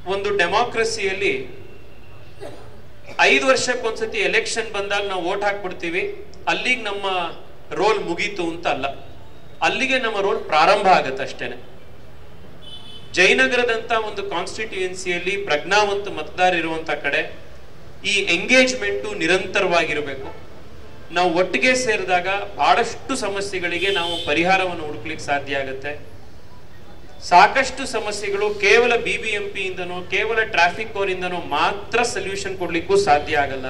ಒಂದು ಡೆಮಾಕ್ರಸಿಯಲ್ಲಿ ಐದು ವರ್ಷಕ್ಕೊಂದ್ಸತಿ ಎಲೆಕ್ಷನ್ ಬಂದಾಗ ನಾವು ವೋಟ್ ಹಾಕ್ಬಿಡ್ತೀವಿ ಅಲ್ಲಿಗೆ ನಮ್ಮ ರೋಲ್ ಮುಗೀತು ಅಂತ ಅಲ್ಲ ಅಲ್ಲಿಗೆ ನಮ್ಮ ರೋಲ್ ಪ್ರಾರಂಭ ಆಗತ್ತೆ ಅಷ್ಟೇನೆ ಜಯನಗರದಂತ ಒಂದು ಕಾನ್ಸ್ಟಿಟ್ಯೂಯೆನ್ಸಿಯಲ್ಲಿ ಪ್ರಜ್ಞಾವಂತ ಮತದಾರ ಇರುವಂತ ಕಡೆ ಈ ಎಂಗೇಜ್ಮೆಂಟು ನಿರಂತರವಾಗಿರಬೇಕು ನಾವು ಒಟ್ಟಿಗೆ ಸೇರಿದಾಗ ಬಹಳಷ್ಟು ಸಮಸ್ಯೆಗಳಿಗೆ ನಾವು ಪರಿಹಾರವನ್ನು ಹುಡುಕ್ಲಿಕ್ಕೆ ಸಾಧ್ಯ ಆಗುತ್ತೆ ಸಾಕಷ್ಟು ಸಮಸ್ಯೆಗಳು ಕೇವಲ ಬಿ ಬಿ ಎಂ ಪಿ ಇಂದನೋ ಕೇವಲ ಟ್ರಾಫಿಕ್ ಅವರಿಂದನೋ ಮಾತ್ರ ಸೊಲ್ಯೂಷನ್ ಕೊಡ್ಲಿಕ್ಕೂ ಸಾಧ್ಯ ಆಗಲ್ಲ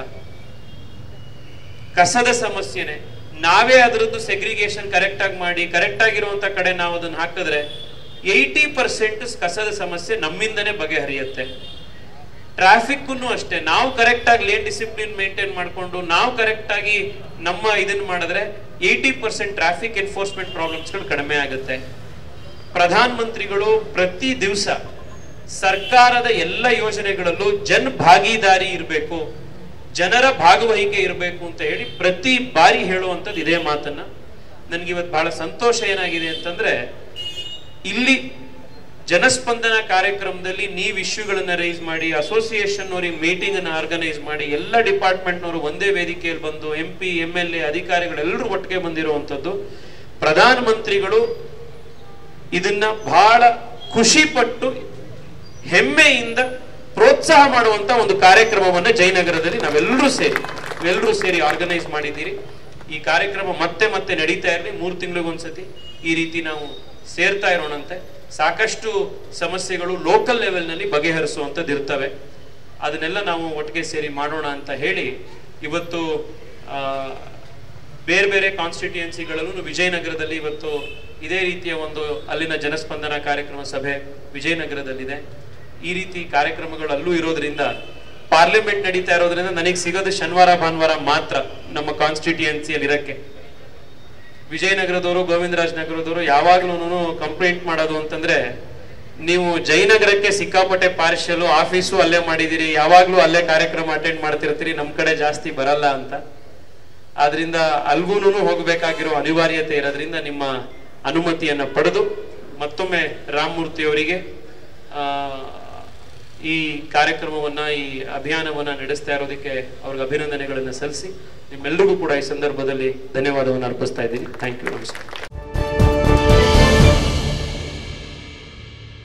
ಕಸದ ಸಮಸ್ಯೆನೆ ನಾವೇ ಅದರದ್ದು ಸೆಗ್ರಿಗೇಷನ್ ಕರೆಕ್ಟ್ ಆಗಿ ಮಾಡಿ ಕರೆಕ್ಟ್ ಆಗಿರುವಂತ ಕಡೆ ನಾವು ಅದನ್ನ ಹಾಕಿದ್ರೆ ಏಯ್ಟಿ ಪರ್ಸೆಂಟ್ ಕಸದ ಸಮಸ್ಯೆ ನಮ್ಮಿಂದನೇ ಬಗೆಹರಿಯುತ್ತೆ ಟ್ರಾಫಿಕ್ ಅಷ್ಟೇ ನಾವು ಕರೆಕ್ಟ್ ಆಗಿ ಲೇನ್ ಡಿಸಿಪ್ಲಿನ್ ಮೇಂಟೈನ್ ಮಾಡಿಕೊಂಡು ನಾವು ಕರೆಕ್ಟ್ ಆಗಿ ನಮ್ಮ ಇದನ್ನ ಮಾಡಿದ್ರೆ ಏಯ್ಟಿ ಪರ್ಸೆಂಟ್ ಟ್ರಾಫಿಕ್ ಎನ್ಫೋರ್ಸ್ಮೆಂಟ್ ಪ್ರಾಬ್ಲಮ್ಸ್ಗಳು ಕಡಿಮೆ ಆಗುತ್ತೆ ಪ್ರಧಾನ ಮಂತ್ರಿಗಳು ಪ್ರತಿ ದಿವಸ ಸರ್ಕಾರದ ಎಲ್ಲ ಯೋಜನೆಗಳಲ್ಲೂ ಜನ್ ಭಾಗಿದಾರಿ ಇರಬೇಕು ಜನರ ಭಾಗವಹಿಕೆ ಇರಬೇಕು ಅಂತ ಹೇಳಿ ಪ್ರತಿ ಬಾರಿ ಹೇಳುವಂಥದ್ದು ಇದೇ ಮಾತನ್ನ ನನಗೆ ಇವತ್ತು ಬಹಳ ಸಂತೋಷ ಏನಾಗಿದೆ ಅಂತಂದ್ರೆ ಇಲ್ಲಿ ಜನಸ್ಪಂದನ ಕಾರ್ಯಕ್ರಮದಲ್ಲಿ ನೀವು ಇಶ್ಯೂಗಳನ್ನ ರೈಸ್ ಮಾಡಿ ಅಸೋಸಿಯೇಷನ್ ಅವರಿಗೆ ಮೀಟಿಂಗ್ ಅನ್ನ ಆರ್ಗನೈಸ್ ಮಾಡಿ ಎಲ್ಲ ಡಿಪಾರ್ಟ್ಮೆಂಟ್ನವರು ಒಂದೇ ವೇದಿಕೆಯಲ್ಲಿ ಬಂದು M P M L A ಅಧಿಕಾರಿಗಳೆಲ್ಲರೂ ಒಟ್ಟಿಗೆ ಬಂದಿರುವಂಥದ್ದು ಪ್ರಧಾನ ಮಂತ್ರಿಗಳು ಇದನ್ನ ಬಹಳ ಖುಷಿ ಪಟ್ಟು ಹೆಮ್ಮೆಯಿಂದ ಪ್ರೋತ್ಸಾಹ ಮಾಡುವಂತ ಒಂದು ಕಾರ್ಯಕ್ರಮವನ್ನ ಜಯನಗರದಲ್ಲಿ ನಾವೆಲ್ಲರೂ ಸೇರಿ ನಾವೆಲ್ಲರೂ ಸೇರಿ ಆರ್ಗನೈಸ್ ಮಾಡಿದ್ದೀರಿ ಈ ಕಾರ್ಯಕ್ರಮ ಮತ್ತೆ ಮತ್ತೆ ನಡೀತಾ ಇರಲಿ ಮೂರು ತಿಂಗಳಿಗೊಂದ್ಸತಿ ಈ ರೀತಿ ನಾವು ಸೇರ್ತಾ ಇರೋಣಂತೆ ಸಾಕಷ್ಟು ಸಮಸ್ಯೆಗಳು ಲೋಕಲ್ ಲೆವೆಲ್ನಲ್ಲಿ ಬಗೆಹರಿಸುವಂಥದ್ದು ಇರ್ತವೆ ಅದನ್ನೆಲ್ಲ ನಾವು ಒಟ್ಟಿಗೆ ಸೇರಿ ಮಾಡೋಣ ಅಂತ ಹೇಳಿ ಇವತ್ತು ಆ, ಬೇರೆ ಬೇರೆ ಕಾನ್ಸ್ಟಿಟ್ಯೂಯೆನ್ಸಿಗಳಲ್ಲೂ ವಿಜಯನಗರದಲ್ಲಿ ಇವತ್ತು ಇದೇ ರೀತಿಯ ಒಂದು ಅಲ್ಲಿನ ಜನಸ್ಪಂದನ ಕಾರ್ಯಕ್ರಮ ಸಭೆ ವಿಜಯನಗರದಲ್ಲಿದೆ ಈ ರೀತಿ ಕಾರ್ಯಕ್ರಮಗಳು ಅಲ್ಲೂ ಇರೋದ್ರಿಂದ ಪಾರ್ಲಿಮೆಂಟ್ ನಡೀತಾ ಇರೋದ್ರಿಂದ ನನಗೆ ಸಿಗೋದು ಶನಿವಾರ ಭಾನುವಾರ ಮಾತ್ರ ನಮ್ಮ ಕಾನ್ಸ್ಟಿಟ್ಯೂಯೆನ್ಸಿಯಲ್ಲಿ ಇರಕ್ಕೆ ವಿಜಯನಗರದವರು ಗೋವಿಂದರಾಜ್ ನಗರದವರು ಯಾವಾಗ್ಲೂ ಕಂಪ್ಲೇಂಟ್ ಮಾಡೋದು ಅಂತಂದ್ರೆ ನೀವು ಜಯನಗರಕ್ಕೆ ಸಿಕ್ಕಾಪಟ್ಟೆ ಪಾರ್ಷಲು ಆಫೀಸು ಅಲ್ಲೇ ಮಾಡಿದಿರಿ ಯಾವಾಗ್ಲೂ ಅಲ್ಲೇ ಕಾರ್ಯಕ್ರಮ ಅಟೆಂಡ್ ಮಾಡ್ತಿರ್ತೀರಿ ನಮ್ ಕಡೆ ಜಾಸ್ತಿ ಬರಲ್ಲ ಅಂತ ಆದ್ರಿಂದ ಅಲ್ಗೂನು ಹೋಗಬೇಕಾಗಿರೋ ಅನಿವಾರ್ಯತೆ ಇರೋದ್ರಿಂದ ನಿಮ್ಮ ಅನುಮತಿಯನ್ನ ಪಡೆದು ಮತ್ತೊಮ್ಮೆ ರಾಮಮೂರ್ತಿ ಅವರಿಗೆ ಆ, ಈ ಕಾರ್ಯಕ್ರಮವನ್ನ ಈ ಅಭಿಯಾನವನ್ನ ನಡೆಸ್ತಾ ಇರೋದಕ್ಕೆ ಅವ್ರಿಗೆ ಅಭಿನಂದನೆಗಳನ್ನ ಸಲ್ಲಿಸಿ ನಿಮ್ಮೆಲ್ಲರಿಗೂ ಕೂಡ ಈ ಸಂದರ್ಭದಲ್ಲಿ ಧನ್ಯವಾದವನ್ನು ಅರ್ಪಿಸ್ತಾ ಇದ್ದೀನಿ ಥ್ಯಾಂಕ್ ಯು ನಮಸ್ಕಾರ